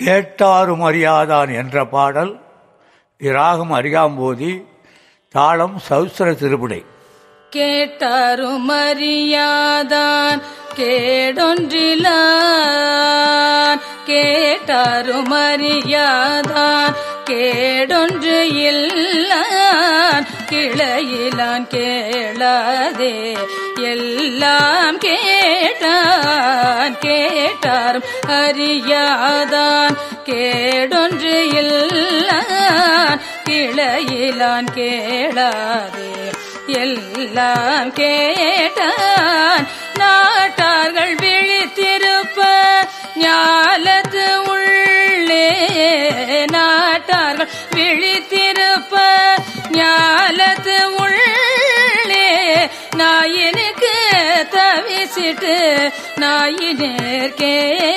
கேட்டாரும் அறியாதான் என்ற பாடல் இராகம் அரிகாம்போதி தாளம் சௌஸ்திர திருப்புடை கேட்டாரும் அறியாதான் கேடொன்றிலான் கேட்டாரும் அறியாதான் கேடொன்று இல்லான் கிளையிலான் கேளாதே எல்லாம் கேட்டான் கேட்டாரும் அறியாதான் கேடொன்று இல்லான் கிளையிலான் கேளாதே எல்லாம் கேட்டான் நாட்டார்கள் விழித்திருப்ப ஞாலத்து உள்ளே நாட்டார்கள் விழித்திருப்ப ஞாலத்து உள்ளே நாயினுக்கு தவிசிட்டு நாயினேற்கே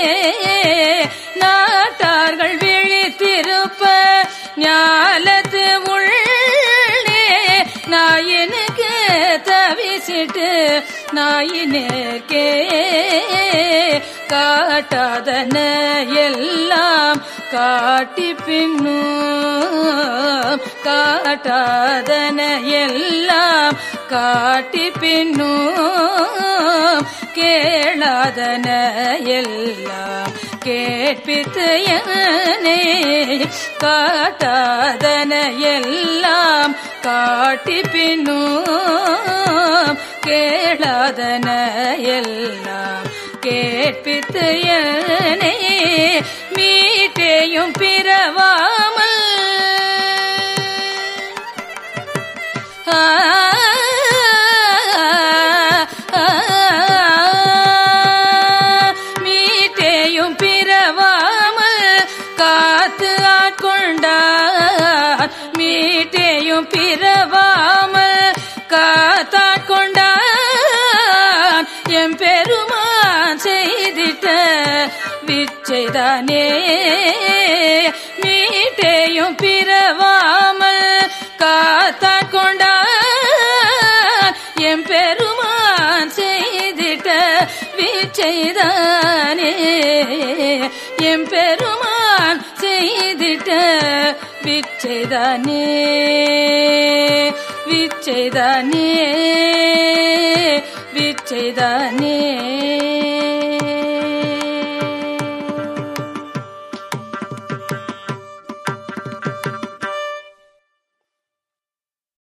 நாட்டார்கள் விழித்திருப்ப ஞாலத்து உள்ளே நாயினுக்கு தவிசிட்டு நாயினேற்கே காட்டாதன எல்லாம் காட்டி பின்னும் காட்டாதன எல்லாம் காட்டி பின்னும் கேளாதன எல்லாம் கேட்பித்தையனே காட்டாதன எல்லாம் காட்டி பின்னும் கேளாதன எல்லாம் கேட்பித்தையனே மீட்டேயும் பிறவாமல் ஆ மீட்டேயும் பிறவாமல் காத்து ஆட்கொண்டார் மீட்டேயும் பிறவாமல் காத்தாட்கொண்டார் எம் பெருமான் செய்திட்ட விச்சைதானே மீட்டேயும் பிறவாமல் காத்தாட்கொண்டார் எம் பெருமான் செய்திட்ட விச்சைதானே எம் பெருமான் செய்திட்ட விச்சைதானே விச்சைதானே விச்சைதானே